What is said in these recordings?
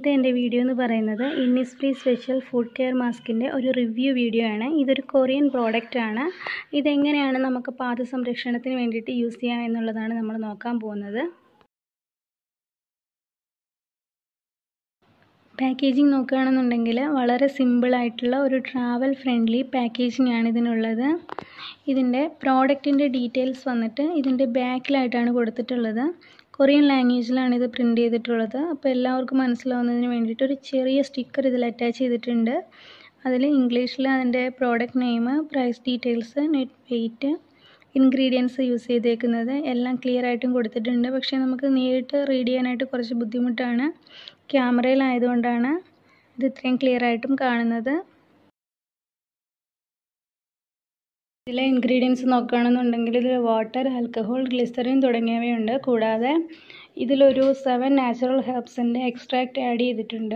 ഇന്നത്തെ എൻ്റെ വീഡിയോ എന്ന് പറയുന്നത് ഇന്നിസ്ഫ്രീ സ്പെഷ്യൽ ഫുഡ് കെയർ മാസ്കിൻ്റെ ഒരു റിവ്യൂ വീഡിയോ ആണ് ഇതൊരു കൊറിയൻ പ്രോഡക്റ്റ് ആണ് ഇതെങ്ങനെയാണ് നമുക്ക് പാദ സംരക്ഷണത്തിന് വേണ്ടിയിട്ട് യൂസ് ചെയ്യാം എന്നുള്ളതാണ് നമ്മൾ നോക്കാൻ പോകുന്നത് പാക്കേജിങ് നോക്കുകയാണെന്നുണ്ടെങ്കിൽ വളരെ സിമ്പിളായിട്ടുള്ള ഒരു ട്രാവൽ ഫ്രണ്ട്ലി പാക്കേജിംഗ് ആണ് ഇതിനുള്ളത് ഇതിൻ്റെ പ്രോഡക്റ്റിൻ്റെ ഡീറ്റെയിൽസ് വന്നിട്ട് ഇതിൻ്റെ ബാക്കിലായിട്ടാണ് കൊടുത്തിട്ടുള്ളത് കൊറിയൻ ലാംഗ്വേജിലാണ് ഇത് പ്രിൻ്റ് ചെയ്തിട്ടുള്ളത് അപ്പോൾ എല്ലാവർക്കും മനസ്സിലാവുന്നതിന് വേണ്ടിയിട്ട് ഒരു ചെറിയ സ്റ്റിക്കർ ഇതിൽ അറ്റാച്ച് ചെയ്തിട്ടുണ്ട് അതിൽ ഇംഗ്ലീഷിൽ അതിൻ്റെ product name price details net weight ingredients use ചെയ്തേക്കുന്നത് എല്ലാം ക്ലിയർ ആയിട്ടും കൊടുത്തിട്ടുണ്ട് പക്ഷേ നമുക്ക് നേരിട്ട് റീഡ് ചെയ്യാനായിട്ട് കുറച്ച് ബുദ്ധിമുട്ടാണ് ക്യാമറയിലായതുകൊണ്ടാണ് ഇത് ഇത്രയും ക്ലിയർ ആയിട്ടും കാണുന്നത് ഇതിലെ ഇൻഗ്രീഡിയൻസ് നോക്കുകയാണെന്നുണ്ടെങ്കിൽ ഇതിൽ വാട്ടർ ആൽക്കഹോൾ ഗ്ലിസറിൻ തുടങ്ങിയവയുണ്ട് കൂടാതെ ഇതിലൊരു സെവൻ നാച്ചുറൽ ഹെർബ്സിൻ്റെ എക്സ്ട്രാക്റ്റ് ആഡ് ചെയ്തിട്ടുണ്ട്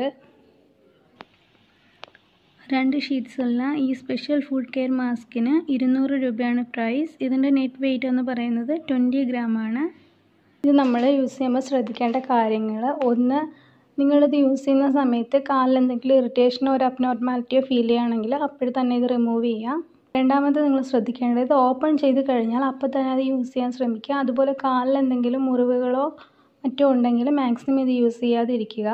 രണ്ട് ഷീറ്റ്സുള്ള ഈ സ്പെഷ്യൽ ഫുഡ് കെയർ മാസ്കിന് ഇരുന്നൂറ് രൂപയാണ് പ്രൈസ് ഇതിൻ്റെ നെറ്റ് വെയിറ്റ് എന്ന് പറയുന്നത് ട്വൻറ്റി ആണ് ഇത് നമ്മൾ യൂസ് ചെയ്യുമ്പോൾ ശ്രദ്ധിക്കേണ്ട കാര്യങ്ങൾ ഒന്ന് നിങ്ങളിത് യൂസ് ചെയ്യുന്ന സമയത്ത് കാലിൽ എന്തെങ്കിലും ഇറിറ്റേഷനോ ഒരു അബ്നോർമാലിറ്റിയോ ഫീൽ ചെയ്യുകയാണെങ്കിൽ അപ്പോൾ തന്നെ ഇത് റിമൂവ് ചെയ്യാം രണ്ടാമത് നിങ്ങൾ ശ്രദ്ധിക്കേണ്ടത് ഇത് ഓപ്പൺ ചെയ്ത് കഴിഞ്ഞാൽ അപ്പോൾ തന്നെ അത് യൂസ് ചെയ്യാൻ ശ്രമിക്കുക അതുപോലെ കാലിൽ എന്തെങ്കിലും മുറിവുകളോ മറ്റോ ഉണ്ടെങ്കിൽ മാക്സിമം ഇത് യൂസ് ചെയ്യാതിരിക്കുക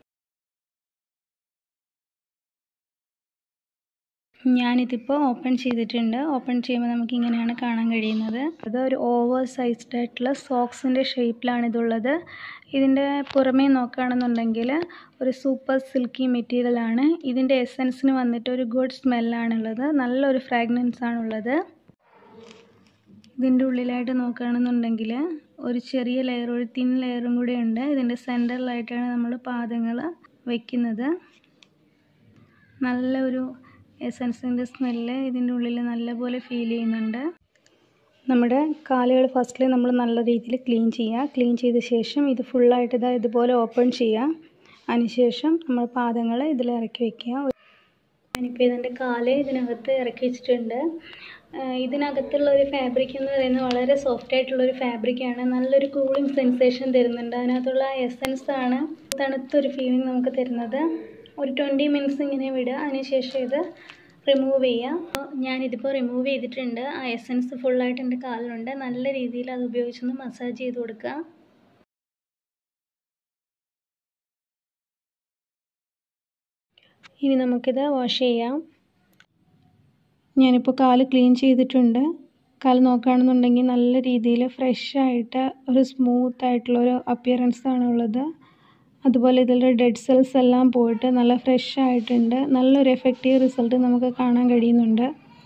ഞാനിതിപ്പോൾ ഓപ്പൺ ചെയ്തിട്ടുണ്ട് ഓപ്പൺ ചെയ്യുമ്പോൾ നമുക്ക് ഇങ്ങനെയാണ് കാണാൻ കഴിയുന്നത് അത് ഒരു ഓവർ സൈസ്ഡ് ആയിട്ടുള്ള സോക്സിൻ്റെ ഷേപ്പിലാണ് ഇതുള്ളത് ഇതിൻ്റെ പുറമേ നോക്കുകയാണെന്നുണ്ടെങ്കിൽ ഒരു സൂപ്പർ സിൽക്കി മെറ്റീരിയലാണ് ഇതിൻ്റെ എസൻസിന് വന്നിട്ട് ഒരു ഗുഡ് സ്മെല്ലാണുള്ളത് നല്ലൊരു ഫ്രാഗ്രൻസ് ആണുള്ളത് ഇതിൻ്റെ ഉള്ളിലായിട്ട് നോക്കുകയാണെന്നുണ്ടെങ്കിൽ ഒരു ചെറിയ ലെയർ ഒരു തിൻ ലെയറും കൂടെ ഉണ്ട് ഇതിൻ്റെ സെൻറ്ററിലായിട്ടാണ് നമ്മൾ പാദങ്ങൾ വയ്ക്കുന്നത് നല്ല ഒരു എസൻസിൻ്റെ സ്മെല്ല് ഇതിൻ്റെ ഉള്ളിൽ നല്ലപോലെ ഫീൽ ചെയ്യുന്നുണ്ട് നമ്മുടെ കാലുകൾ ഫസ്റ്റിൽ നമ്മൾ നല്ല രീതിയിൽ ക്ലീൻ ചെയ്യുക ക്ലീൻ ചെയ്ത ശേഷം ഇത് ഫുള്ളായിട്ട് ഇതാ ഇതുപോലെ ഓപ്പൺ ചെയ്യുക അതിനുശേഷം നമ്മൾ പാദങ്ങൾ ഇതിൽ ഇറക്കി വയ്ക്കുക ഞാനിപ്പോൾ ഇതിൻ്റെ കാല് ഇതിനകത്ത് ഇറക്കി വെച്ചിട്ടുണ്ട് ഇതിനകത്തുള്ള ഒരു ഫാബ്രിക് എന്ന് പറയുന്നത് വളരെ സോഫ്റ്റ് ആയിട്ടുള്ളൊരു ഫാബ്രിക്കാണ് നല്ലൊരു കൂളിംഗ് സെൻസേഷൻ തരുന്നുണ്ട് അതിനകത്തുള്ള എസൻസ് ആണ് തണുത്തൊരു ഫീലിംഗ് നമുക്ക് തരുന്നത് ഒരു ട്വൻറ്റി മിനിറ്റ്സ് ഇങ്ങനെ വിടുക അതിനുശേഷം ഇത് റിമൂവ് ചെയ്യുക ഞാനിതിപ്പോൾ റിമൂവ് ചെയ്തിട്ടുണ്ട് ആ എസൻസ് ഫുള്ളായിട്ട് എൻ്റെ കാലിലുണ്ട് നല്ല രീതിയിൽ അത് ഉപയോഗിച്ചൊന്ന് മസാജ് ചെയ്ത് കൊടുക്കുക ഇനി നമുക്കിത് വാഷ് ചെയ്യാം ഞാനിപ്പോൾ കാല് ക്ലീൻ ചെയ്തിട്ടുണ്ട് കാല് നോക്കുകയാണെന്നുണ്ടെങ്കിൽ നല്ല രീതിയിൽ ഫ്രഷ് ആയിട്ട് ഒരു സ്മൂത്ത് ആയിട്ടുള്ളൊരു അപ്പിയറൻസ് ആണുള്ളത് അതുപോലെ ഇതിലെ ഡെഡ് സെൽസ് എല്ലാം പോയിട്ട് നല്ല ഫ്രഷ് ആയിട്ടുണ്ട് നല്ലൊരു എഫക്റ്റീവ് റിസൾട്ട് നമുക്ക് കാണാൻ കഴിയുന്നുണ്ട്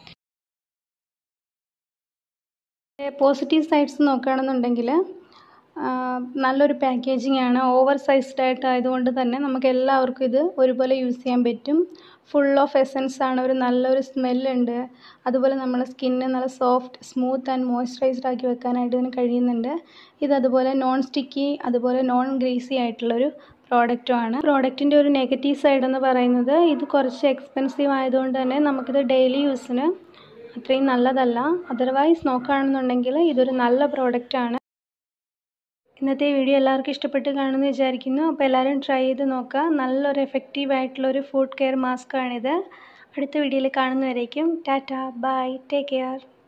പോസിറ്റീവ് സൈഡ്സ് നോക്കുകയാണെന്നുണ്ടെങ്കിൽ നല്ലൊരു പാക്കേജിംഗ് ആണ് ഓവർ സൈസ്ഡ് ആയിട്ട് ആയതുകൊണ്ട് തന്നെ നമുക്ക് എല്ലാവർക്കും ഇത് ഒരുപോലെ യൂസ് ചെയ്യാൻ പറ്റും ഫുൾ ഓഫ് എസൻസ് ആണ് ഒരു നല്ലൊരു സ്മെല്ലുണ്ട് അതുപോലെ നമ്മുടെ സ്കിന്ന് നല്ല സോഫ്റ്റ് സ്മൂത്ത് ആൻഡ് മോയ്സ്ചറൈസ്ഡ് ആക്കി വെക്കാനായിട്ട് ഇതിന് കഴിയുന്നുണ്ട് ഇത് അതുപോലെ നോൺ സ്റ്റിക്കി അതുപോലെ നോൺ ഗ്രീസി ആയിട്ടുള്ളൊരു പ്രോഡക്റ്റുമാണ് പ്രോഡക്റ്റിൻ്റെ ഒരു നെഗറ്റീവ് സൈഡ് എന്ന് പറയുന്നത് ഇത് കുറച്ച് എക്സ്പെൻസീവ് ആയതുകൊണ്ട് തന്നെ നമുക്കിത് ഡെയിലി യൂസിന് അത്രയും നല്ലതല്ല അതർവൈസ് നോക്കുകയാണെന്നുണ്ടെങ്കിൽ ഇതൊരു നല്ല പ്രോഡക്റ്റാണ് ഇന്നത്തെ വീഡിയോ എല്ലാവർക്കും ഇഷ്ടപ്പെട്ട് കാണുമെന്ന് വിചാരിക്കുന്നു അപ്പോൾ എല്ലാവരും ട്രൈ ചെയ്ത് നോക്കുക നല്ലൊരു എഫക്റ്റീവ് ആയിട്ടുള്ളൊരു ഫുഡ് കെയർ മാസ്ക് ആണിത് അടുത്ത വീഡിയോയിൽ കാണുന്നവരേക്കും ടാറ്റ ബൈ ടേക്ക് കെയർ